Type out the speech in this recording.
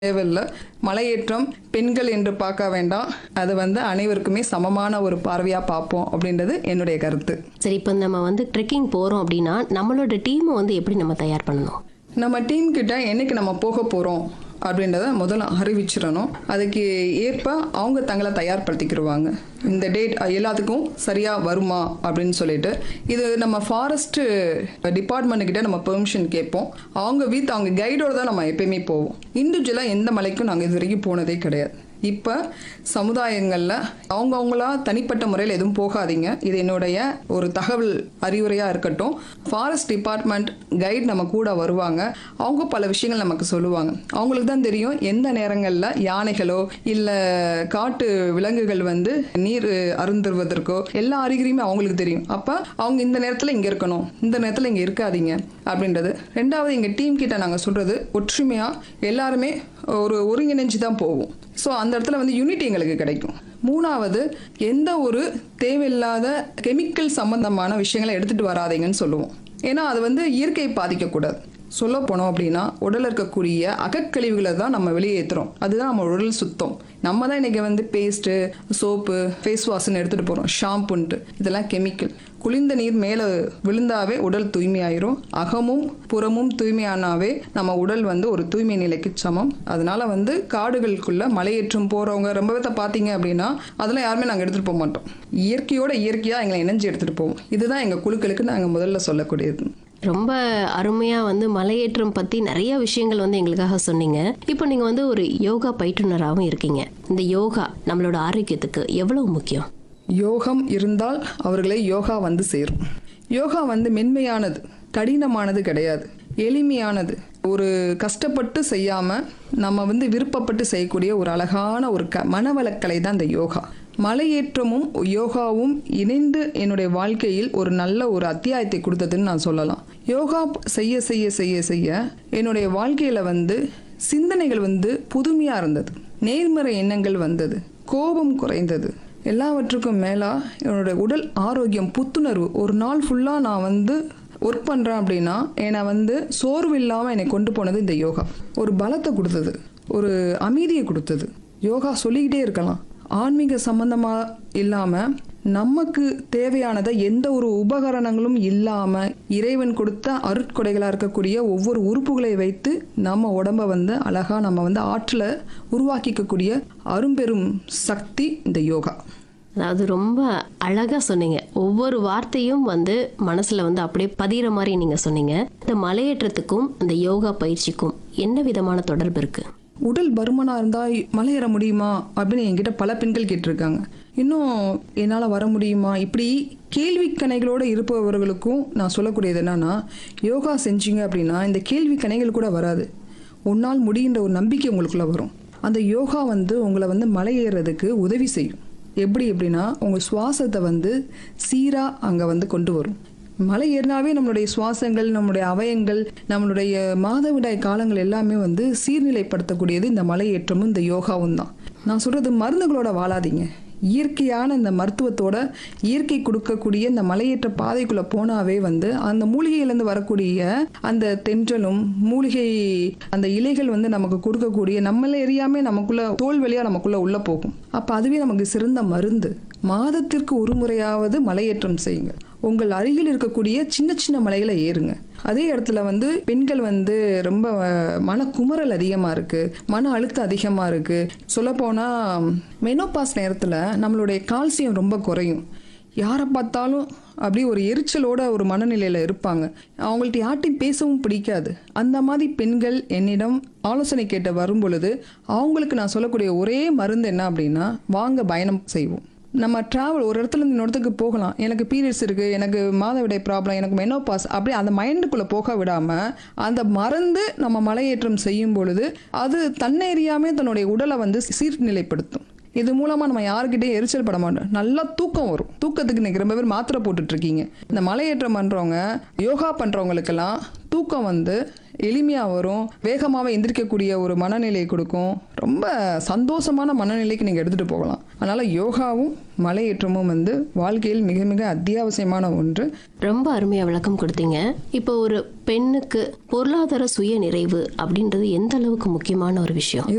தேவையில்லை மலையேற்றம் பெண்கள் என்று பார்க்க வேண்டாம் அது வந்து அனைவருக்குமே சமமான ஒரு பார்வையாக பார்ப்போம் அப்படின்றது என்னுடைய கருத்து சரி இப்போ நம்ம வந்து ட்ரெக்கிங் போகிறோம் அப்படின்னா நம்மளோட டீமை வந்து எப்படி நம்ம தயார் பண்ணணும் நம்ம டீம் கிட்ட என்னைக்கு நம்ம போக போகிறோம் அப்படின்றத முதல்ல அறிவிச்சிடணும் அதுக்கு ஏற்ப அவங்க தங்களை தயார்படுத்திக்கிடுவாங்க இந்த டேட் எல்லாத்துக்கும் சரியாக வருமா அப்படின்னு சொல்லிட்டு இது நம்ம ஃபாரஸ்ட்டு டிபார்ட்மெண்ட் கிட்ட நம்ம பெர்மிஷன் கேட்போம் அவங்க வித் அவங்க கைடோட தான் நம்ம எப்பயுமே போவோம் இண்டிவிஜுவலாக எந்த மலைக்கும் நாங்கள் இது வரைக்கும் போனதே கிடையாது இப்போ சமுதாயங்களில் அவங்கவுங்களா தனிப்பட்ட முறையில் எதுவும் போகாதீங்க இது என்னுடைய ஒரு தகவல் அறிவுரையாக இருக்கட்டும் ஃபாரஸ்ட் டிபார்ட்மெண்ட் கைட் நம்ம கூட வருவாங்க அவங்க பல விஷயங்கள் நமக்கு சொல்லுவாங்க அவங்களுக்கு தான் தெரியும் எந்த நேரங்களில் யானைகளோ இல்லை காட்டு விலங்குகள் வந்து நீர் அருந்துவதற்கோ எல்லா அறிகுறியுமே அவங்களுக்கு தெரியும் அப்போ அவங்க இந்த நேரத்தில் இங்கே இருக்கணும் இந்த நேரத்தில் இங்கே இருக்காதீங்க அப்படின்றது ரெண்டாவது எங்கள் டீம் கிட்ட நாங்கள் சொல்கிறது ஒற்றுமையாக எல்லாருமே ஒரு ஒருங்கிணைஞ்சு தான் போவோம் ஸோ அந்த இடத்துல வந்து யூனிட்டி எங்களுக்கு கிடைக்கும் மூணாவது எந்த ஒரு தேவையில்லாத கெமிக்கல் சம்பந்தமான விஷயங்களை எடுத்துகிட்டு வராதீங்கன்னு சொல்லுவோம் ஏன்னா அது வந்து இயற்கையை பாதிக்கக்கூடாது சொல்ல போனோம் அப்படின்னா உடலில் இருக்கக்கூடிய அகக்கழிவுகளை தான் நம்ம வெளியேற்றுறோம் அதுதான் நம்ம உடல் சுத்தம் நம்ம தான் இன்றைக்கி வந்து பேஸ்ட்டு சோப்பு ஃபேஸ் வாஷ்னு எடுத்துகிட்டு போகிறோம் ஷாம்புன்ட்டு இதெல்லாம் கெமிக்கல் குளிர்ந்த நீர் மேலே விழுந்தாவே உடல் தூய்மையாயிரும் அகமும் புறமும் தூய்மையானாவே நம்ம உடல் வந்து ஒரு தூய்மை நிலைக்கு சமம் அதனால வந்து காடுகளுக்குள்ள மலையேற்றம் போகிறவங்க ரொம்ப பேர்த்த பார்த்தீங்க அப்படின்னா அதெல்லாம் யாருமே நாங்கள் எடுத்துகிட்டு போக மாட்டோம் இயற்கையோட இயற்கையாக எங்களை இணைஞ்சு எடுத்துகிட்டு போவோம் இதுதான் எங்கள் குழுக்களுக்கு நாங்கள் முதல்ல சொல்லக்கூடியது ரொம்ப அருமையாக வந்து மலையேற்றம் பற்றி நிறைய விஷயங்கள் வந்து எங்களுக்காக சொன்னீங்க இப்போ நீங்கள் வந்து ஒரு யோகா பயிற்றுனராகவும் இருக்கீங்க இந்த யோகா நம்மளோட ஆரோக்கியத்துக்கு எவ்வளவு முக்கியம் யோகம் இருந்தால் அவர்களை யோகா வந்து சேரும் யோகா வந்து மென்மையானது கடினமானது கிடையாது எளிமையானது ஒரு கஷ்டப்பட்டு செய்யாமல் நம்ம வந்து விருப்பப்பட்டு செய்யக்கூடிய ஒரு அழகான ஒரு க மனவளக்கலை தான் இந்த யோகா மலையேற்றமும் யோகாவும் இணைந்து என்னுடைய வாழ்க்கையில் ஒரு நல்ல ஒரு அத்தியாயத்தை கொடுத்ததுன்னு நான் சொல்லலாம் யோகா செய்ய செய்ய செய்ய செய்ய என்னுடைய வாழ்க்கையில் வந்து சிந்தனைகள் வந்து புதுமையாக இருந்தது நேர்மறை எண்ணங்கள் வந்தது கோபம் குறைந்தது எல்லாவற்றுக்கும் மேலா என்னோட உடல் ஆரோக்கியம் புத்துணர்வு ஒரு நாள் ஃபுல்லாக நான் வந்து ஒர்க் பண்ணுறேன் அப்படின்னா என்னை வந்து சோர்வு இல்லாமல் என்னை கொண்டு போனது இந்த யோகா ஒரு பலத்தை கொடுத்தது ஒரு அமைதியை கொடுத்தது யோகா சொல்லிக்கிட்டே இருக்கலாம் ஆன்மீக சம்பந்தமாக இல்லாமல் நமக்கு தேவையானதை எந்த ஒரு உபகரணங்களும் இல்லாமல் இறைவன் கொடுத்த அருட்கொடைகளாக இருக்கக்கூடிய ஒவ்வொரு உறுப்புகளை வைத்து நம்ம உடம்ப வந்து அழகாக நம்ம வந்து ஆற்றலை உருவாக்கிக்கக்கூடிய அரும்பெரும் சக்தி இந்த யோகா அதாவது ரொம்ப அழகாக சொன்னீங்க ஒவ்வொரு வார்த்தையும் வந்து மனசில் வந்து அப்படியே பதிகிற மாதிரி நீங்கள் சொன்னீங்க இந்த மலையேற்றத்துக்கும் இந்த யோகா பயிற்சிக்கும் என்ன விதமான தொடர்பு இருக்குது உடல் பருமனாக இருந்தால் மலையேற முடியுமா அப்படின்னு என்கிட்ட பல பெண்கள் கேட்டிருக்காங்க இன்னும் என்னால் வர முடியுமா இப்படி கேள்வி கணைகளோடு இருப்பவர்களுக்கும் நான் சொல்லக்கூடியது என்னன்னா யோகா செஞ்சீங்க அப்படின்னா இந்த கேள்வி கணைகள் கூட வராது உன்னால் முடிகின்ற ஒரு நம்பிக்கை உங்களுக்குள்ள வரும் அந்த யோகா வந்து உங்களை வந்து மலையேறதுக்கு உதவி செய்யும் எப்படி எப்படின்னா உங்கள் சுவாசத்தை வந்து சீராக அங்கே வந்து கொண்டு வரும் மலை ஏறினாவே நம்மளுடைய சுவாசங்கள் நம்மளுடைய அவயங்கள் நம்மளுடைய மாதவிடாய் காலங்கள் எல்லாமே வந்து சீர்நிலைப்படுத்தக்கூடியது இந்த மலையேற்றமும் இந்த யோகாவும் தான் நான் சொல்றது மருந்துகளோட வாழாதீங்க இயற்கையான இந்த மருத்துவத்தோட இயற்கை கொடுக்கக்கூடிய இந்த மலையேற்ற பாதைக்குள்ள போனாவே வந்து அந்த மூலிகையிலேருந்து வரக்கூடிய அந்த தென்றலும் மூலிகை அந்த இலைகள் வந்து நமக்கு கொடுக்கக்கூடிய நம்மள எரியாமே நமக்குள்ள தோல் வழியா நமக்குள்ள உள்ள போகும் அப்ப அதுவே நமக்கு சிறந்த மருந்து மாதத்திற்கு ஒரு முறையாவது மலையேற்றம் செய்யுங்க உங்கள் அருகில் இருக்கக்கூடிய சின்ன சின்ன மலைகளை ஏறுங்க அதே இடத்துல வந்து பெண்கள் வந்து ரொம்ப அஹ், மனக்குமுறல் அதிகமாக இருக்குது மன அழுத்தம் அதிகமாக இருக்குது சொல்லப்போனால் மெனோபாஸ் நேரத்தில் நம்மளுடைய கால்சியம் ரொம்ப குறையும் யாரை பார்த்தாலும் அப்படியே ஒரு எரிச்சலோட ஒரு மனநிலையில் இருப்பாங்க அவங்கள்ட்ட யார்ட்டையும் பேசவும் பிடிக்காது அந்த மாதிரி பெண்கள் என்னிடம் ஆலோசனை கேட்ட வரும் பொழுது அவங்களுக்கு நான் சொல்லக்கூடிய ஒரே மருந்து என்ன அப்படின்னா வாங்க பயணம் செய்வோம் நம்ம ட்ராவல் ஒரு இடத்துல இருந்து இன்னொரு இடத்துக்கு போகலாம் எனக்கு பீரியட்ஸ் இருக்குது எனக்கு மாதவிடாய் ப்ராப்ளம் எனக்கு மெனோபாஸ் அப்படி அந்த மைண்டுக்குள்ளே போக விடாமல் அந்த மறந்து நம்ம மலையேற்றம் செய்யும் பொழுது அது தன்னெறியாமே தன்னுடைய உடலை வந்து சீர்நிலைப்படுத்தும் இது மூலமாக நம்ம யாருக்கிட்டையும் எரிச்சல் பட மாட்டோம் நல்லா தூக்கம் வரும் தூக்கத்துக்கு இன்னைக்கு ரொம்ப பேர் மாத்திரை போட்டுட்டு இருக்கீங்க இந்த மலையேற்றம் பண்ணுறவங்க யோகா பண்ணுறவங்களுக்கெல்லாம் தூக்கம் வந்து எளிமையாக வரும் வேகமாக எந்திரிக்கக்கூடிய ஒரு மனநிலையை கொடுக்கும் ரொம்ப சந்தோஷமான மனநிலைக்கு நீங்கள் எடுத்துகிட்டு போகலாம் அதனால் யோகாவும் மலையேற்றமும் வந்து வாழ்க்கையில் மிக மிக அத்தியாவசியமான ஒன்று ரொம்ப அருமையாக விளக்கம் கொடுத்தீங்க இப்போ ஒரு பெண்ணுக்கு பொருளாதார சுய நிறைவு அப்படின்றது எந்த அளவுக்கு முக்கியமான ஒரு விஷயம் இது